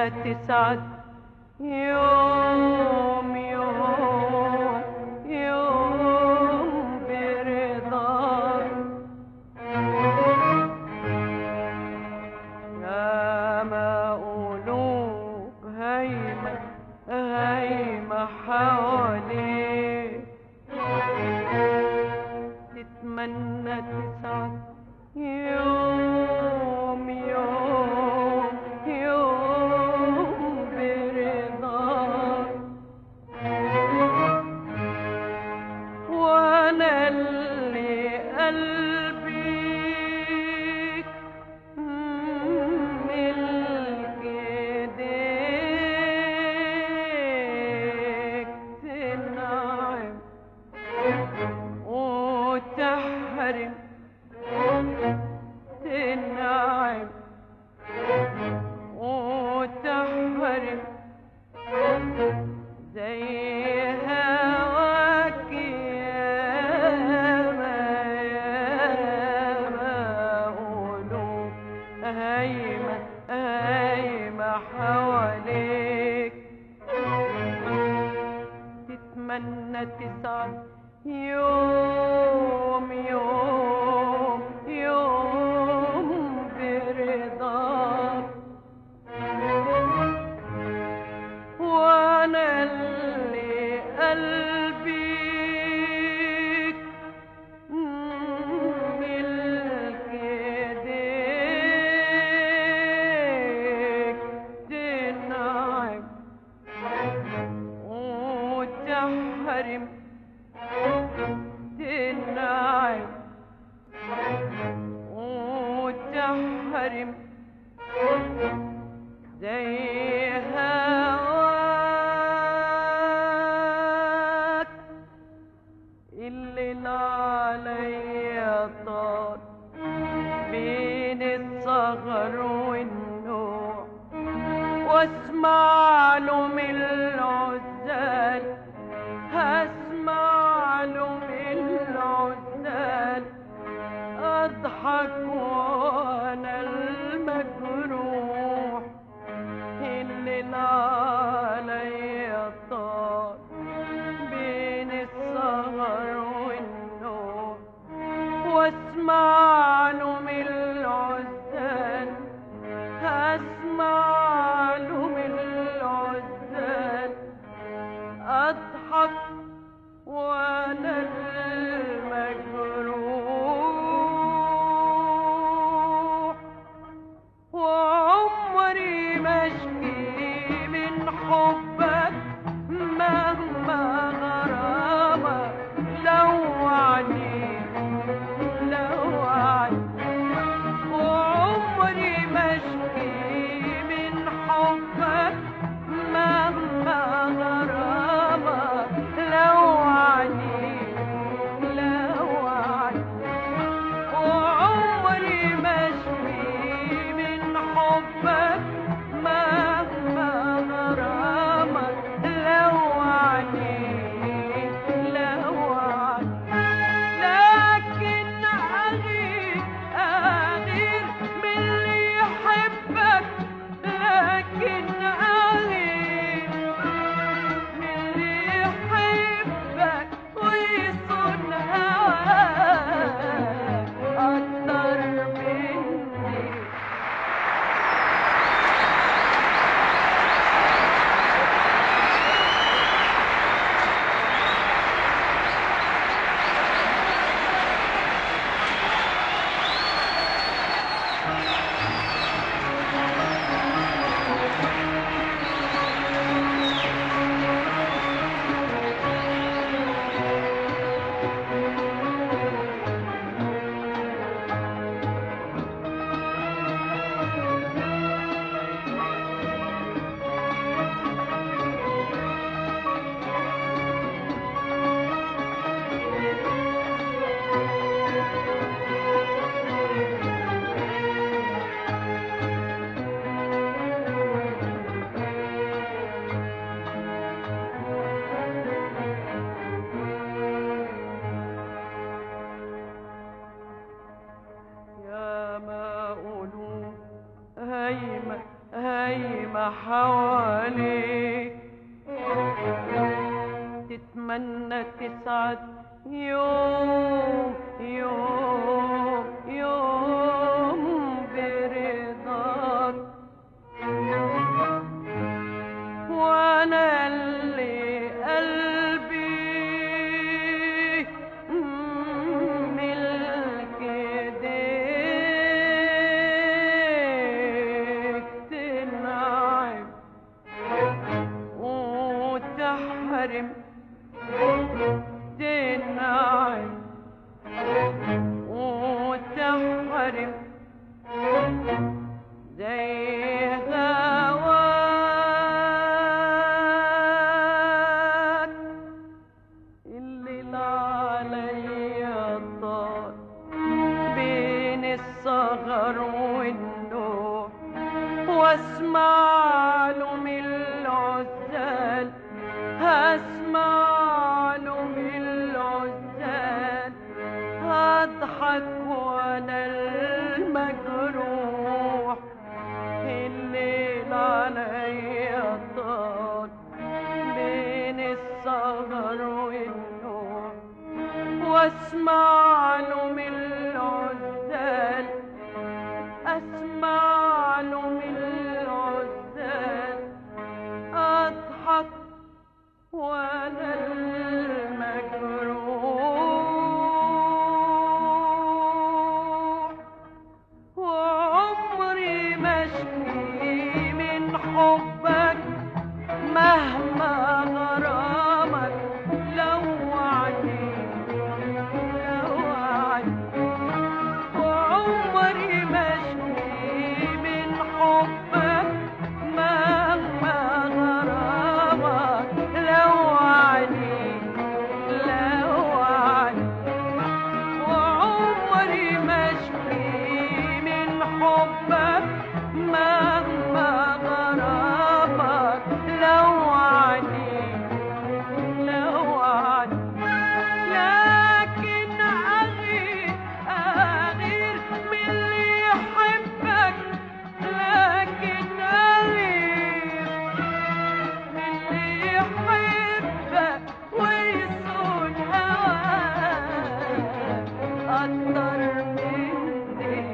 تسعد يوم يوم يوم برضاك يا ما قلوب هايمة هايمة حواليك تتمنى تسعد يوم يوم يوم برضاك وانا اللي قلبي ملك ايديك تنعم وتحرم تنعم وتحرم زي هواك ياما ياما قلوب هايمة هايمة حواليك تتمنى تسعد يوم يوم يوم برضاك وانا اللي قلبي ملك ايديك تنعم وتحرم تنعم وتحرم زي هواك اللي عليا طار بين الصغر والنوع واسمع له من العزال هسمع له من العزال اضحك وانا المجروح اللي عليا طار بين السهر والنوم واسمع له من العزال هسمع له من العزال اضحك وانا المجروح حواليك تتمنى تسعد يوم يوم يوم برضاك وانا اللي قلبي ملك ايديك تنعم وتحرم تنعم وتحرم زي هواك الليل عليا طال بين السهر والنوم واسمع له من العزال هسمع له من العزال هضحك وانا المجروح الليل عليا طال بين السهر والنوم واسمع له من العزال اسمع له من العزال اضحك وانا المجروح وعمري مشكي من حبك مهما غرامك لوعني لوعني وعمري مشكي من حبك مهما غرامك لوعني لوعني وعمري مشكي من حبك مهما غرامك لوعني لوعني لكن أغير أغير من اللي يحبك لكن أغير من اللي يحبك ويصون هواك أكتر مني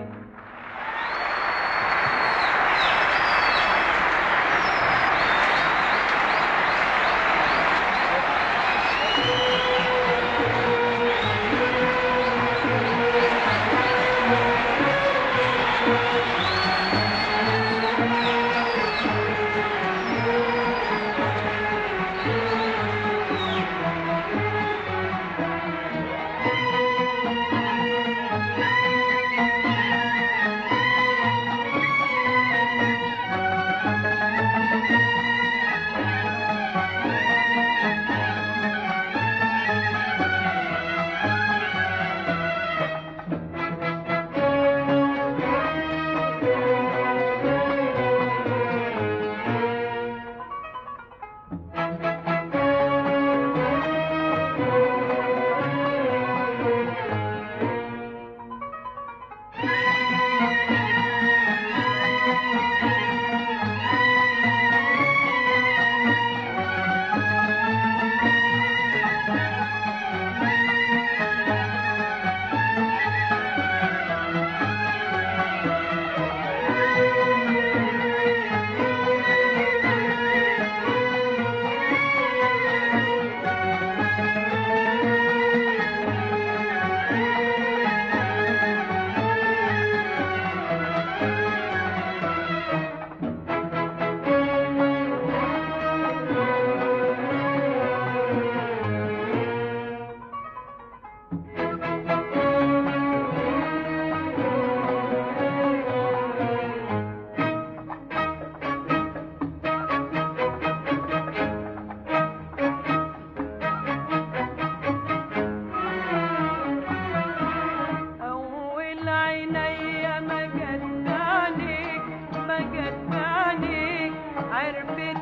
أول عيني ما جت عليك ما جت عليك عرفت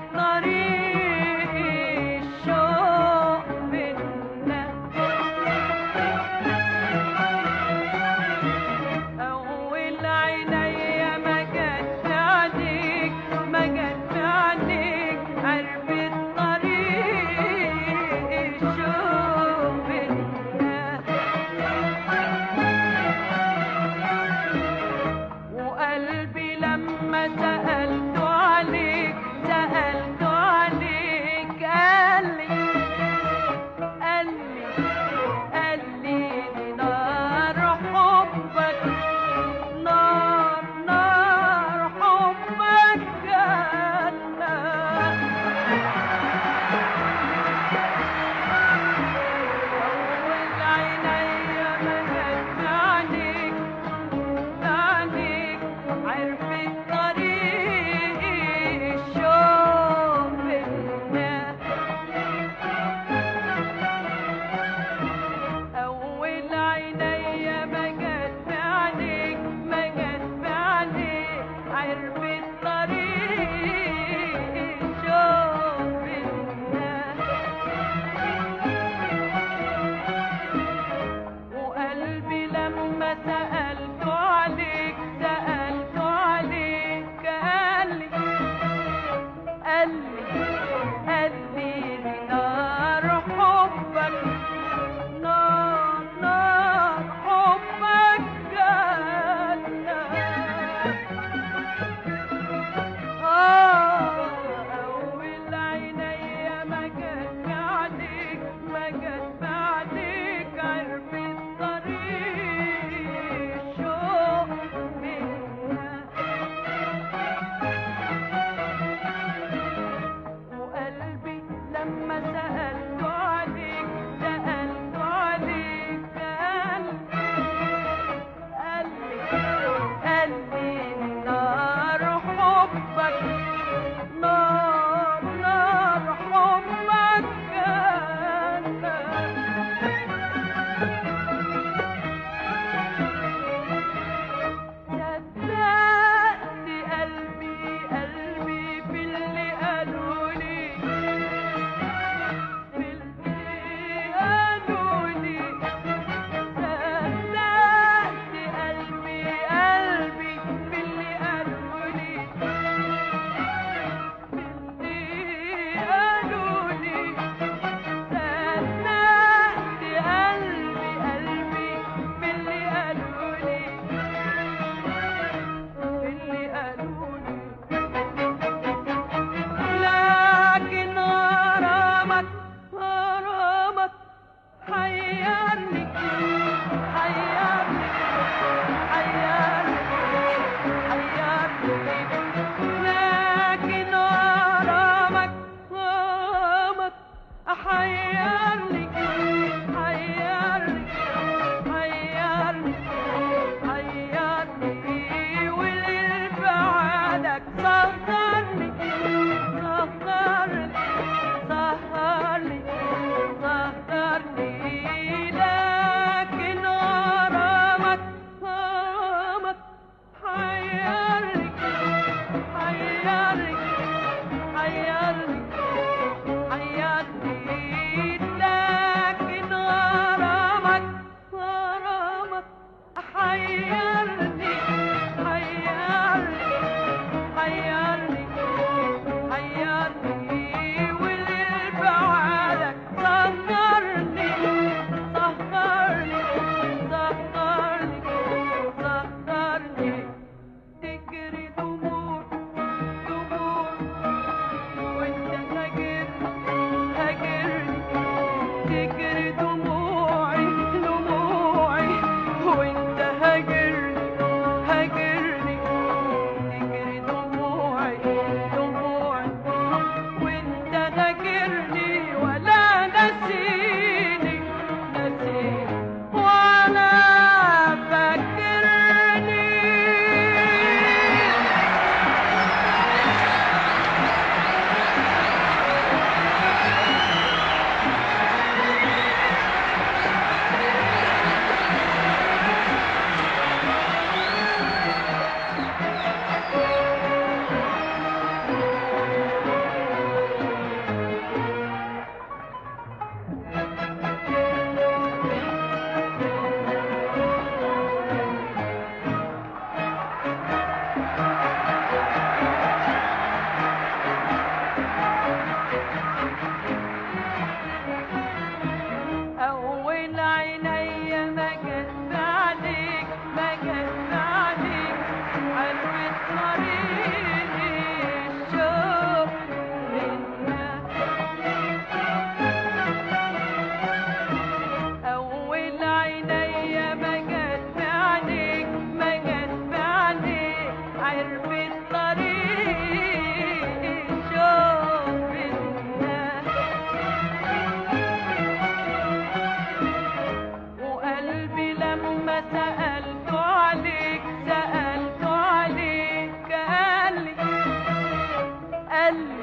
طريق الشوق بينا أول عيني ما جت عليك ما جت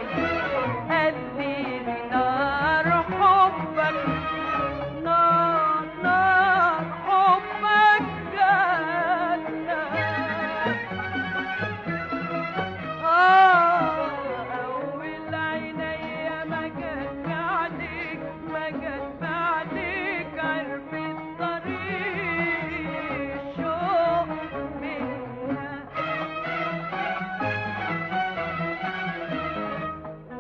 قال لي نار حبك نار نار حبك جنة آه أول عينيا ما جت بعدك ما جت بعدك عرفت طريق الشوق منها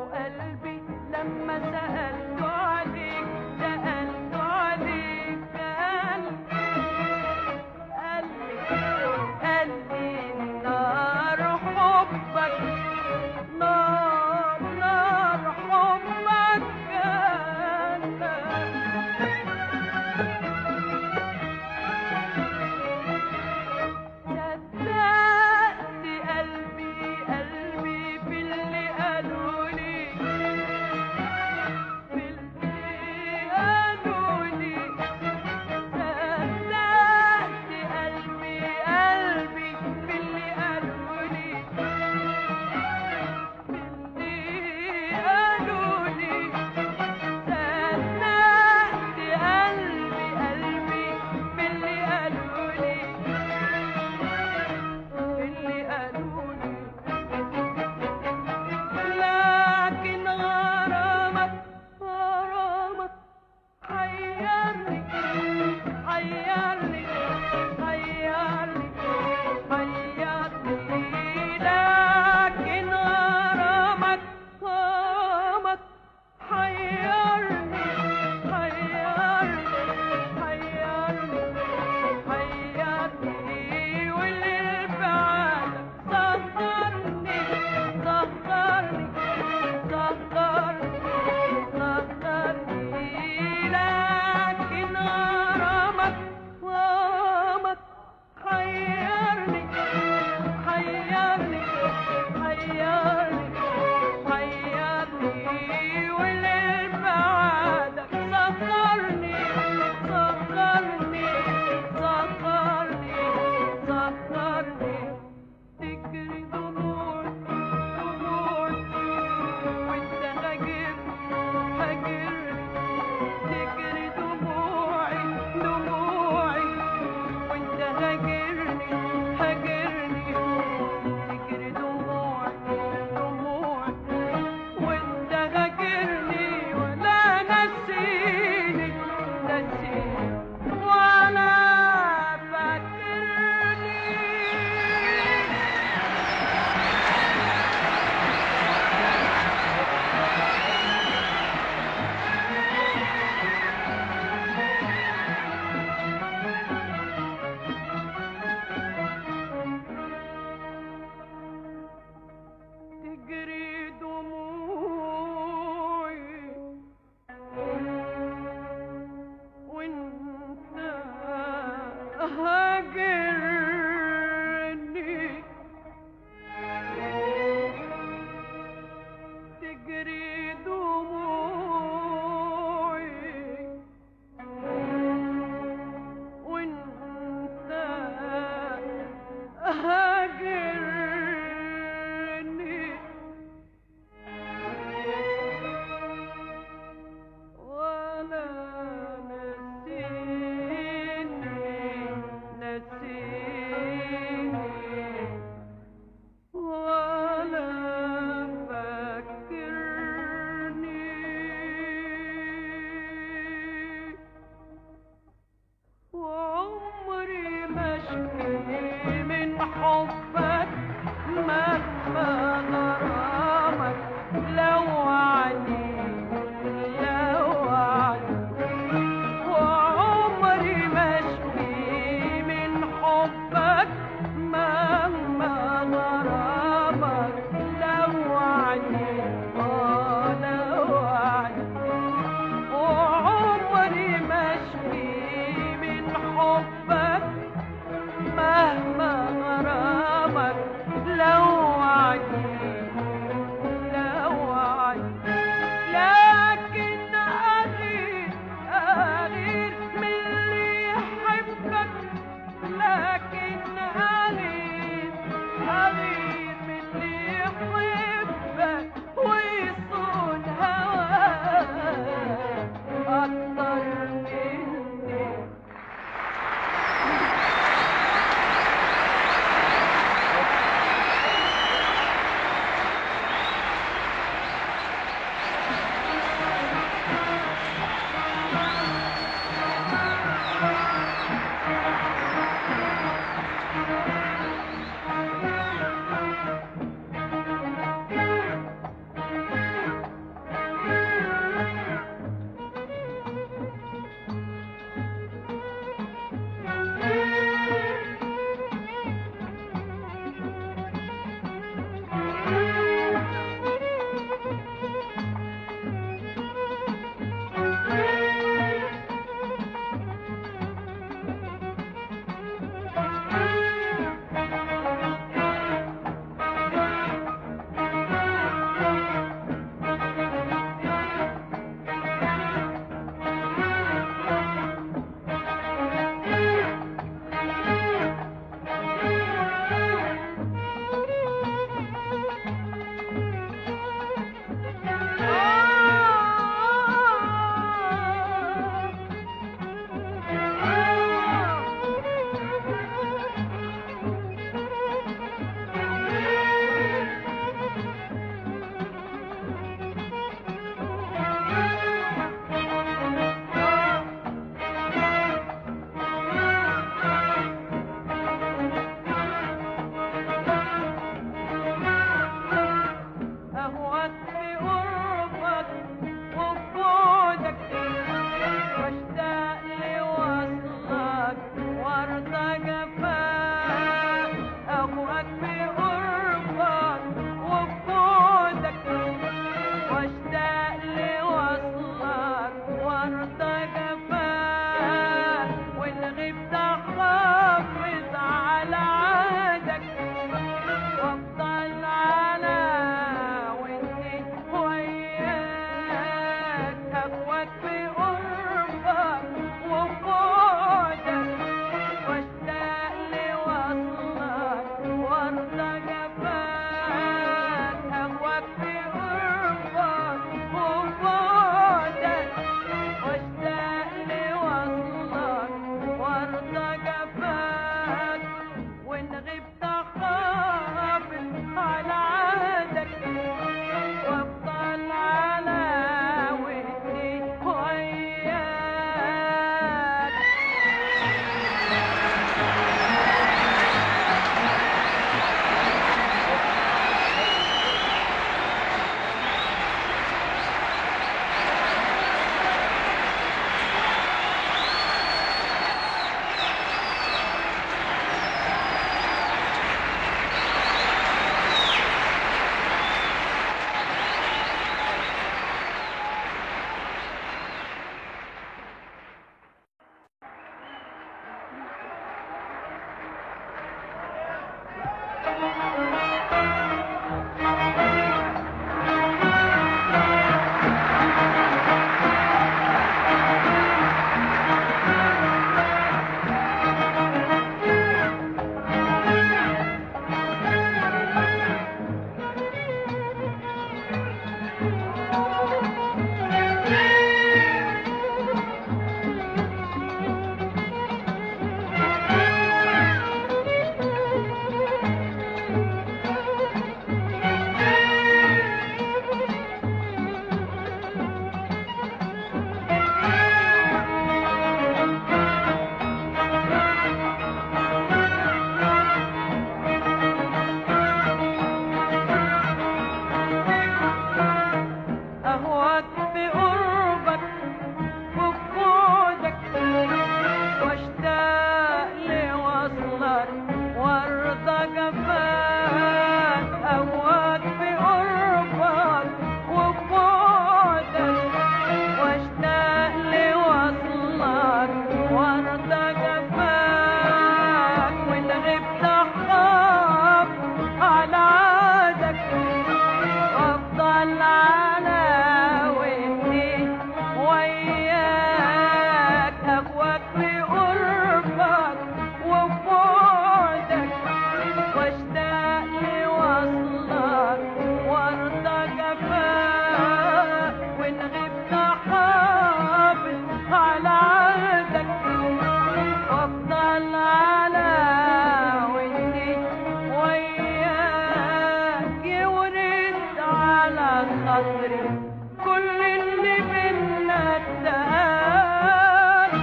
اللي بينا اتقال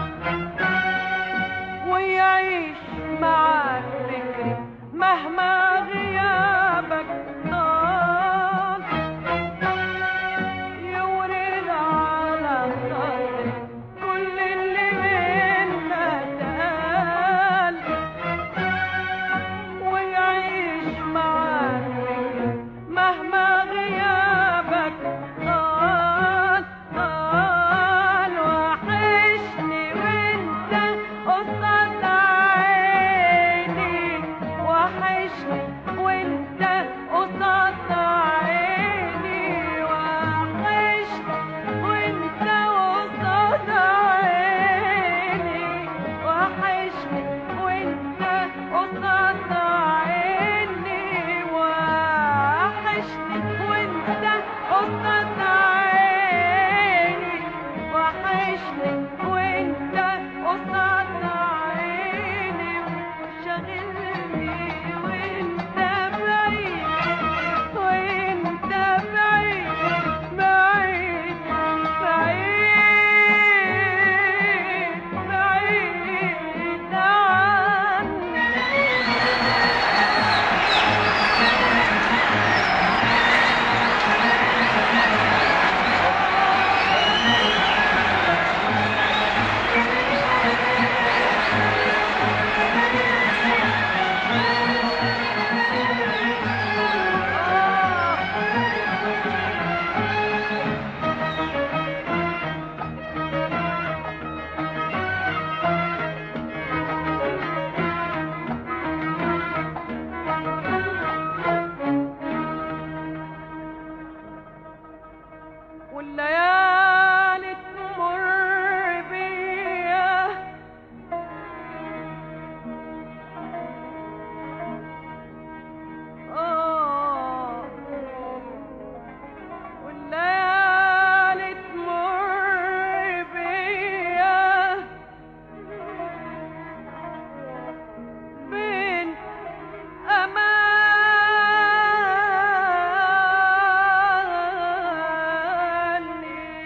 ويعيش معاك فكري مهما غيابك طال يورد على صدري كل اللي بينا اتقال ويعيش معاك فكري مهما غيابك طال طال وحشني وانت قصاد عيني وحشني وانت قصاد عيني وحشني وانت قصاد عيني وحشني وانت قصاد عيني وحشني وانت قصاد عيني وحشني وانت قصاد عيني شاغلني وانت بعيد وانت بعيد بعيد بعيد بعيد عني والليالي تمر بيا آه والليالي تمر بيا بين أماني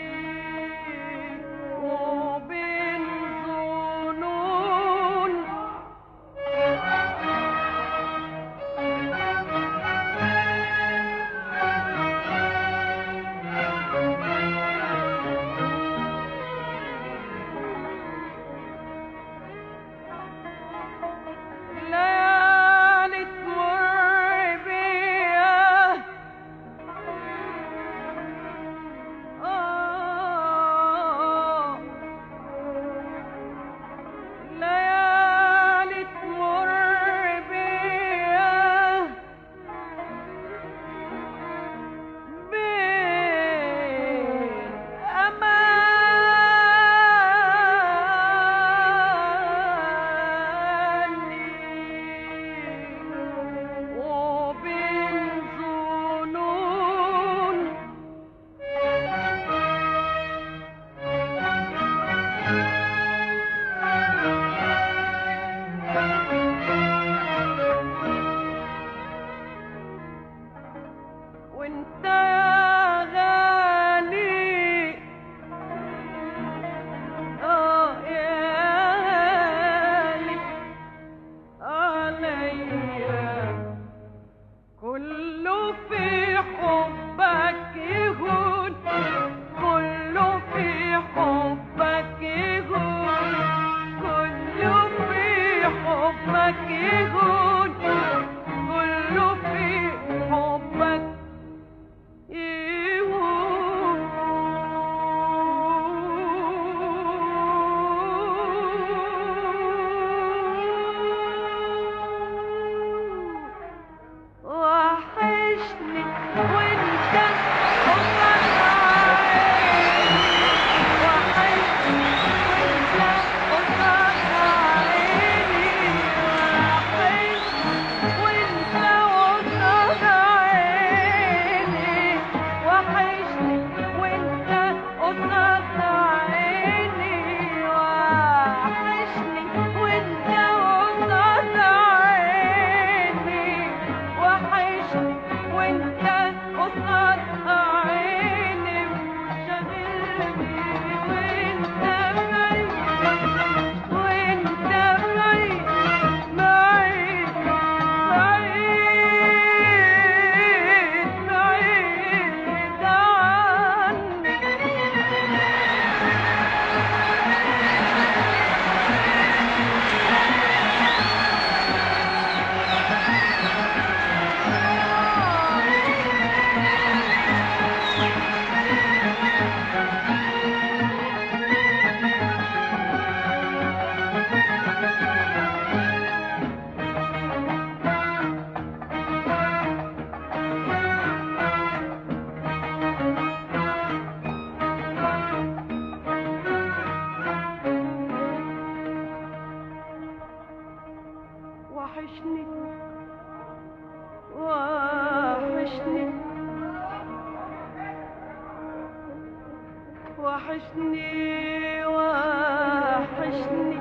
وحشني وحشني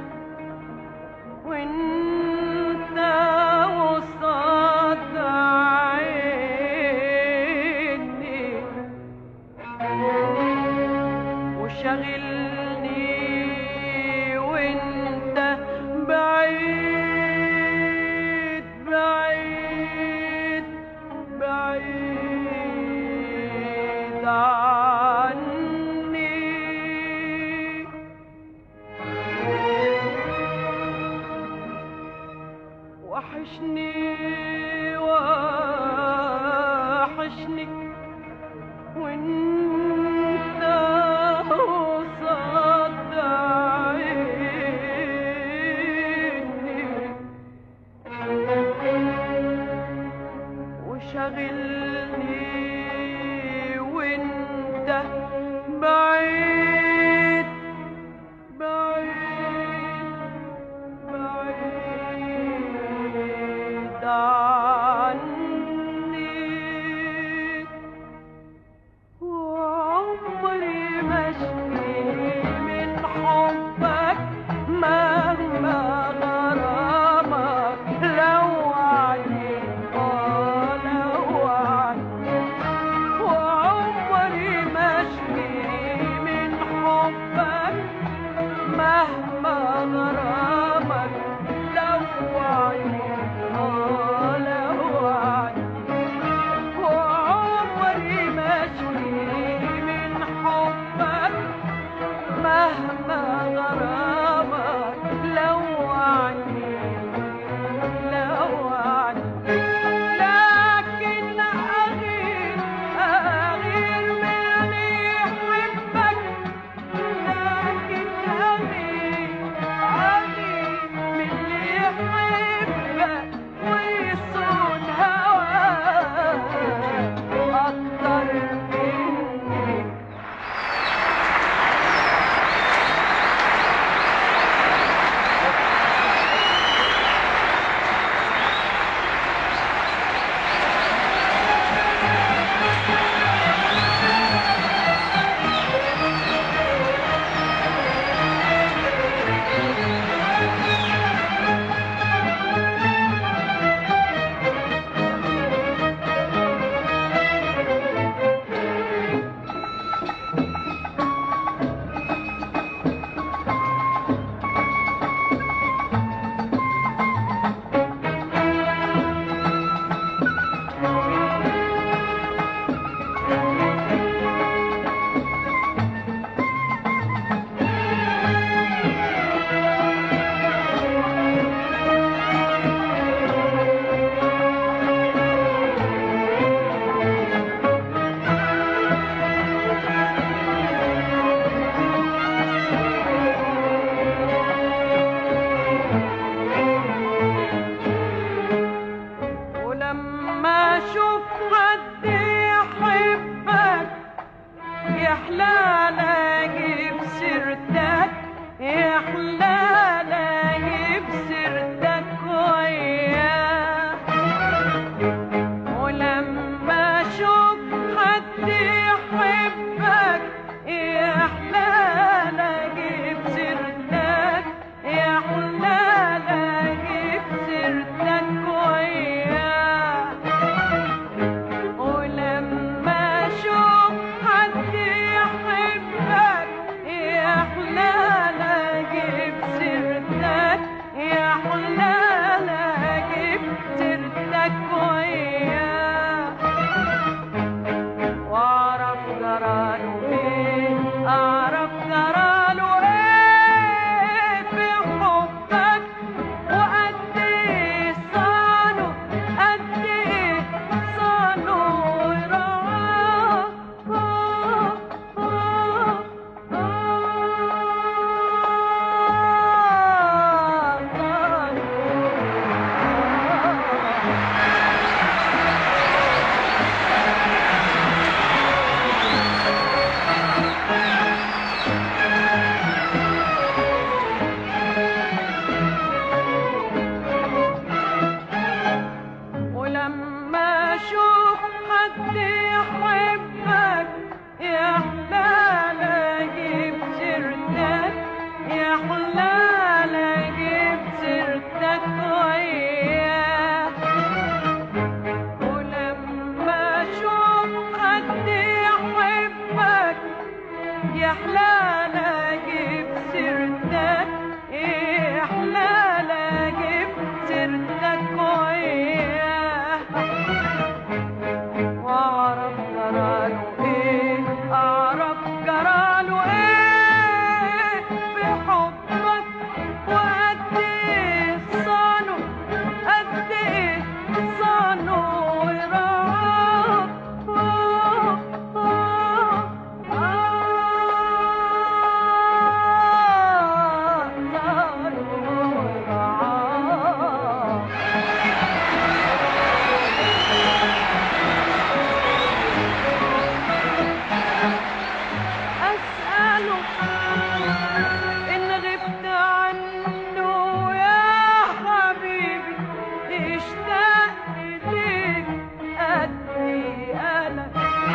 وانت وصاد عيني وشغلني وانت بعيد بعيد بعيد عني وحشني وحشني وانت قصاد عيني وشغلني وانت بعيد بعيد بعيد عني وعمري مشي من حبك مهما غرامك لو عني آه لو عني وعمري مشي من حبك مهما غرامك لو عني آه لو عني وعمري مشي من حبك مهما غرامك لو عني لو عني لكن أغير أغير من اللي يحبك لكن أغير أغير من اللي يحبك ويصون هواك أكتر مني ولما اشوف حد يحبك يحلى اجيب سيرتك يحلى اجيب سيرتك وياه ولما اشوف حد يحبك يحلى اجيب سيرتك يحلى اجيب سيرتك وياه ولما اشوف حد يحبك يحلى اجيب يا حلالة جيب سيرتك يا حلالة جيب سيرتك وياه واعرف جراله ايه اعرف جراله ايه بحبك وقد ايه صانه قد ايه صانه ورعاه آه آه آه صانه ورعاه أسأله إن غبت عنه يا حبيبي اشتاق إليك قدي أنا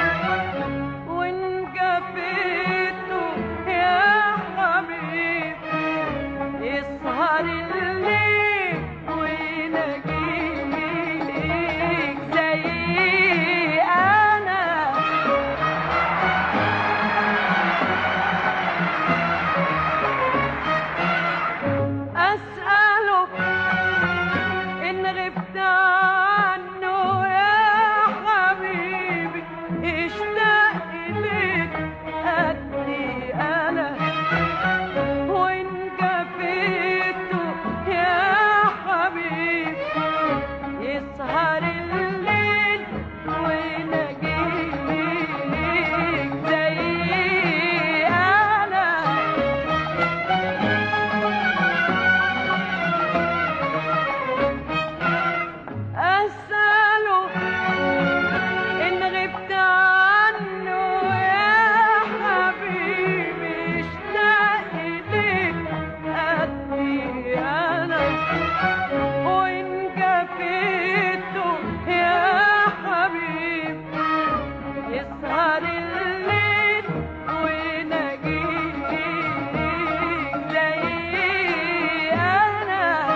وإن جفيته يا حبيبي يسهر الليل ويناجيك زي أنا أسأله إن غبت عنه يا حبيبي اشتاق إليك قدي أنا وإن جفيته يا حبيبي يسهر الليل ويناجيك زي أنا أسأله إن غبت عنه يا حبيبي اشتاق إليك قدي أنا وإن جفيته يا حبيبي يسهر الليل ويناجيك زي أنا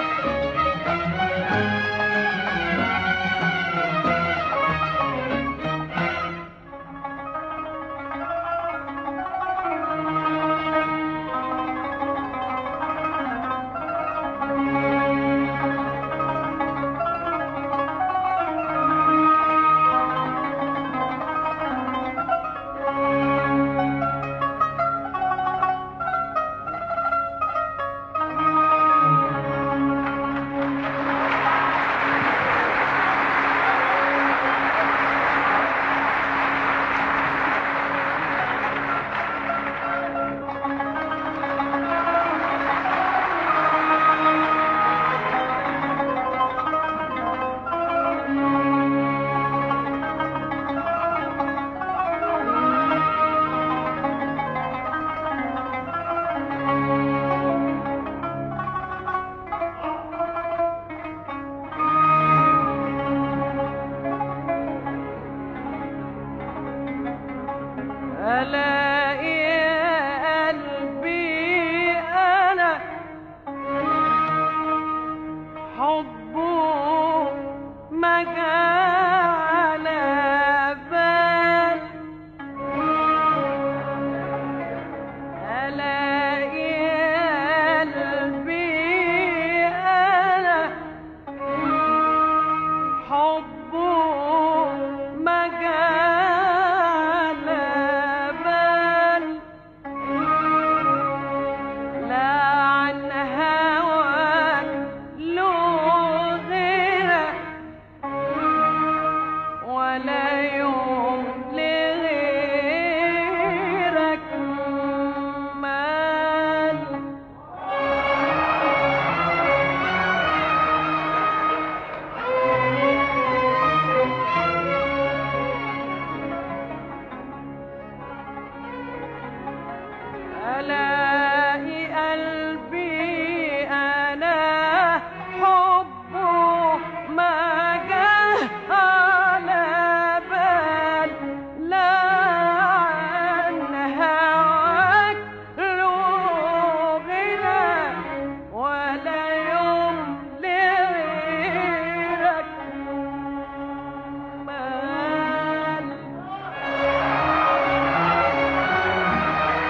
ألاقي يا قلبي أنا حبه ما جاء على بال ألاقي يا قلبي أنا حبه ما جاء على بال لا عن هواك له غيرك ولا يوم لغيرك مال ألاقي قلبي أنا حبه ما جاء على بال لا عن هواك له غنى ولا يوم لغيرك مال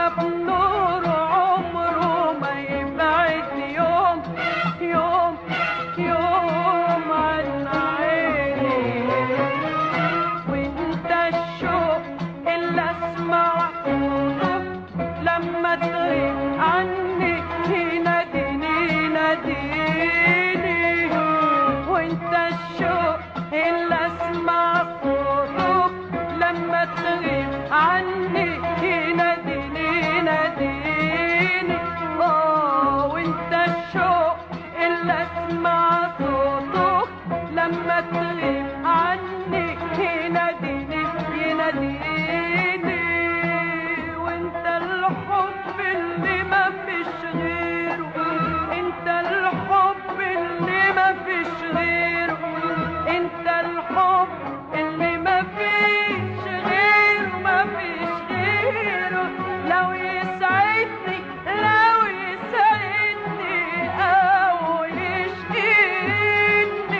يحيا بنور عمره ما يبعد يوم يوم يوم عن عيني وانت الشوق اللي اسمع صوته لما تغيب عني يناديني يناديني وانت الشوق اللي اسمع صوته لما تغيب عني يناديني يناديني اه وانت الشوق اللي اسمع صوته لما تغيب عني يناديني يناديني وانت الحب اللي ما فيش غيره انت الحب اللي ما فيش غيره انت الحب اللي ما فيش غيره ما فيش غيره لو يسعدني لو يسعدني او يشقيني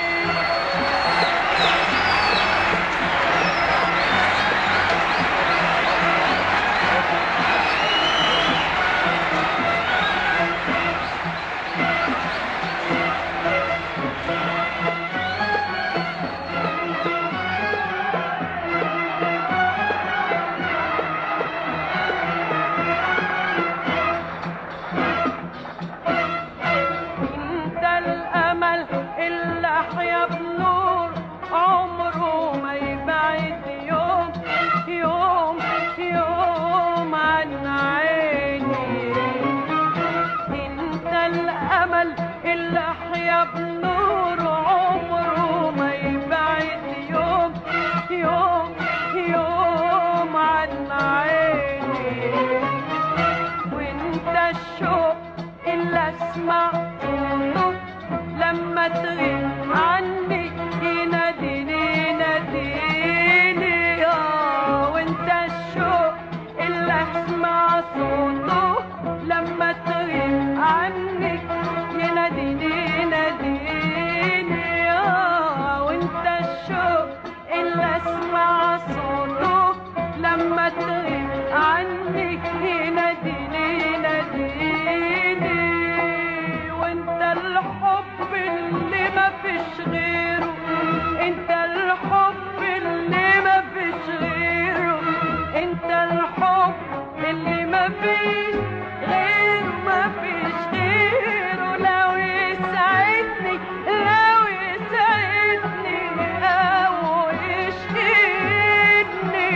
انت الامل اللي احيا بنور عمره ما يبعد يوم يوم يوم عن عيني انت الامل اللي احيا بنور عمره ما يبعد يوم يوم يوم عن عيني وانت الشوق اللي اسمع صوته لما تغيب عني يناديني يناديني اه وانت الشوق اللي اسمع صوته لما تغيب عني يناديني يناديني اه وانت الشوق اللي اسمع صوته لما تغيب عني يناديني يناديني وانت الحب اللي ما فيش غيره انت الحب اللي ما فيش غيره انت الحب اللي ما فيش غيره ما فيش غيره لو يسعدني لو يسعدني او يشقيني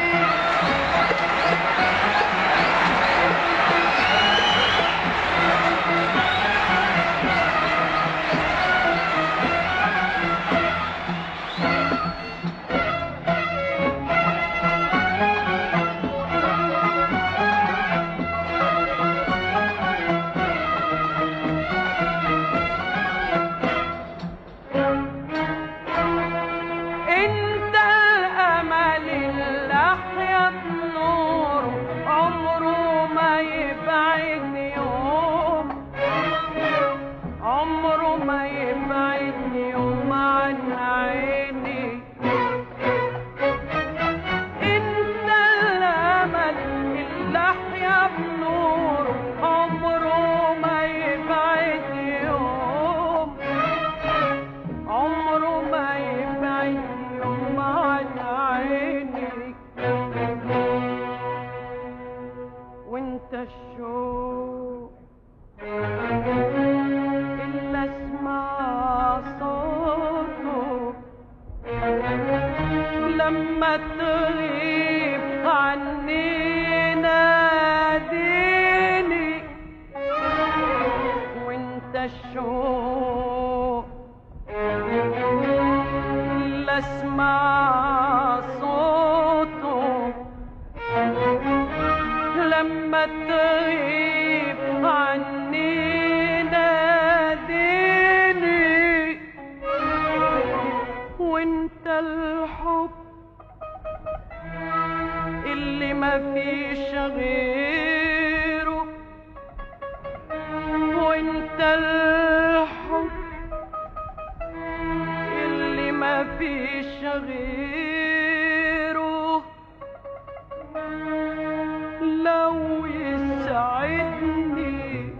انت الامل اللي احيا بنور عمره ما يبعد يوم عمره ما يبعد يوم عن عيني انت الامل اللي احيا بنور عمره ما يبعد يوم عمره ما يبعد يوم عن عيني وانت الشوق اللي اسمع صوته لما تغيب عني ناديني وانت الشوق اللي اسمع صوته لما تغيب عني ناديني وانت الحب اللي ما فيش غيره وانت الحب اللي ما فيش غيره لو يسعدني